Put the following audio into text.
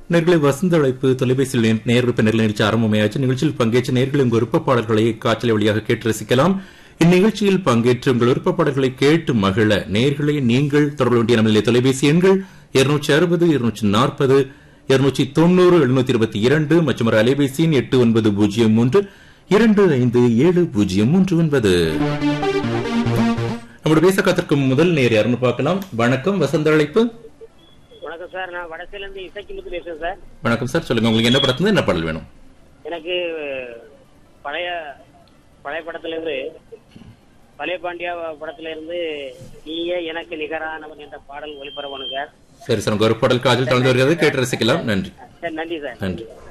நேர்களை வசந்த அழைப்பு தொலைபேசியில் நே- நேர்விருப்ப நேரில் நிகழ்ச்சி ஆரம்பமாயாச்சு நிகழ்ச்சியில் பங்கேற்ற நேர்களை உங்கள் விருப்ப பாடல்களை காய்ச்சலை வழியாக கேட்டு ரசிக்கலாம் இந்நிகழ்ச்சியில் பங்கேற்று உங்கள் விருப்ப பாடல்களை கேட்டு மகிழ நேர்களை நீங்கள் தொடர்பு வேண்டிய நம்முடைய தொலைபேசி எண்கள் இருநூற்றி அறுபது இருநூற்றி நாற்பது இருநூற்றி தொண்ணூறு எழுநூத்தி இருபத்தி இரண்டு மற்றும் ஒரு அலைபேசி எண் எட்டு ஒன்பது பூஜ்ஜியம் மூன்று இரண்டு ஐந்து ஏழு பூஜ்ஜியம் மூன்று ஒன்பது நம்முடைய பேச காத்திருக்கும் முதல் நேர் யாருன்னு பார்க்கலாம் வணக்கம் வசந்த அழைப்பு வணக்கம் சார் நான் வடசையில இருந்து இசைக்கிமுத்து பேசுறேன் சார் வணக்கம் சார் சொல்லுங்க உங்களுக்கு என்ன படத்துல என்ன பாடல் வேணும் எனக்கு பழைய பழைய படத்துல இருந்து பழைய பாண்டியா படத்துல இருந்து நீயே எனக்கு நிகரானவன் என்ற பாடல் ஒளிபரப்பணும் சார் சரி சார் உங்க ஒரு பாடல் காதில் கலந்து வருகிறது கேட்டு ரசிக்கலாம் நன்றி சார் நன்றி சார் நன்றி